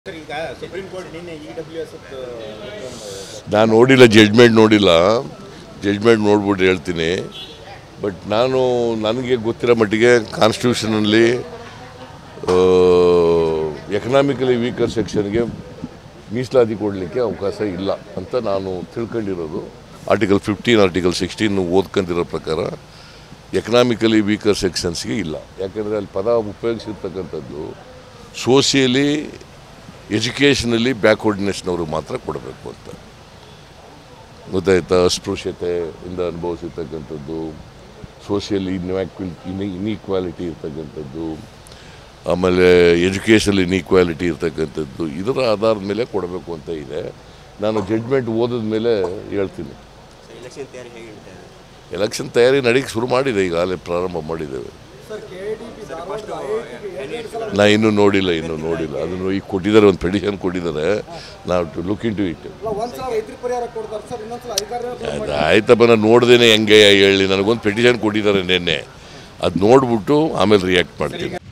sir ಈಗ supreme court ನಿನ್ನೆ E W S ನಾನು ನೋಡಿಲ್ಲ ಜಡ್ಜ್ಮೆಂಟ್ ನೋಡಿಲ್ಲ ಜಡ್ಜ್ಮೆಂಟ್ ನೋಡ್ಬಿಟ್ಟು ಹೇಳ್ತೀನಿ ಬಟ್ ನಾನು ನನಗೆ ಗೊತ್ತಿರೋ ಮಟ್ಟಿಗೆ ಕಾನ್ಸ್ಟಿಟ್ಯೂಷನಲ್ಲಿ ಎಕನಾಮಿಕಲಿ ವೀಕರ್ ಸೆಕ್ಷನ್ಗೆ ಮೀಸಲಾತಿ ಕೊಡಲಿಕ್ಕೆ ಅವಕಾಶ ಇಲ್ಲ ಅಂತ ನಾನು ತಿಳ್ಕೊಂಡಿರೋದು ಆರ್ಟಿಕಲ್ ಫಿಫ್ಟೀನ್ ಆರ್ಟಿಕಲ್ ಸಿಕ್ಸ್ಟೀನ್ ಓದ್ಕೊಂಡಿರೋ ಪ್ರಕಾರ ಎಕನಾಮಿಕಲಿ ವೀಕರ್ ಸೆಕ್ಷನ್ಸ್ಗೆ ಇಲ್ಲ ಯಾಕೆಂದರೆ ಅಲ್ಲಿ ಪದ ಉಪಯೋಗಿಸಿರ್ತಕ್ಕಂಥದ್ದು ಸೋಷಿಯಲಿ ಎಜುಕೇಷನಲ್ಲಿ ಬ್ಯಾಕ್ವರ್ಡ್ನೆಸ್ನವರು ಮಾತ್ರ ಕೊಡಬೇಕು ಅಂತ ಗೊತ್ತಾಯ್ತಾ ಅಸ್ಪೃಶ್ಯತೆಯಿಂದ ಅನುಭವಿಸಿರ್ತಕ್ಕಂಥದ್ದು ಸೋಷಿಯಲ್ ಇನ್ವ್ಯಾಕ್ವಿಲ್ ಇನ್ಈಕ್ವಾಲಿಟಿ ಇರ್ತಕ್ಕಂಥದ್ದು ಆಮೇಲೆ ಎಜುಕೇಷನಲ್ ಇನ್ಈಕ್ವಾಲಿಟಿ ಇರ್ತಕ್ಕಂಥದ್ದು ಇದರ ಆಧಾರದ ಮೇಲೆ ಕೊಡಬೇಕು ಅಂತ ಇದೆ ನಾನು ಜಡ್ಜ್ಮೆಂಟ್ ಓದಿದ ಮೇಲೆ ಹೇಳ್ತೀನಿ ಎಲೆಕ್ಷನ್ ತಯಾರಿ ಹೇಗೆ ನಡೀತಾ ಇದೆ ಎಲೆಕ್ಷನ್ ತಯಾರಿ ನಡೀಕ್ಕೆ ಶುರು ಮಾಡಿದೆ ಈಗಾಗಲೇ ಪ್ರಾರಂಭ ಮಾಡಿದ್ದೇವೆ ನಾ ಇನ್ನೂ ನೋಡಿಲ್ಲ ಇನ್ನೂ ನೋಡಿಲ್ಲ ಅದನ್ನು ಈಗ ಕೊಟ್ಟಿದ್ದಾರೆ ಒಂದು ಪೆಟಿಷನ್ ಕೊಟ್ಟಿದ್ದಾರೆ ನಾವು to look into it ಒಂದ್ಸಲ ರೈತರಿಗೆ ಪರಿಹಾರ ಕೊಡ್ತಾರೆ ಸರ್ ಇನ್ನೊಂದ್ಸಲ ಅಧಿಕಾರ ಅದು ಆಯ್ತಪ್ಪ ನಾನು ನೋಡ್ದೇನೆ ಹೆಂಗೆ ಹೇಳಿ ನನಗೊಂದು ಪೆಟಿಷನ್ ಕೊಟ್ಟಿದ್ದಾರೆ ನಿನ್ನೆ ಅದು ನೋಡ್ಬಿಟ್ಟು ಆಮೇಲೆ ರಿಯಾಕ್ಟ್ ಮಾಡ್ತೀನಿ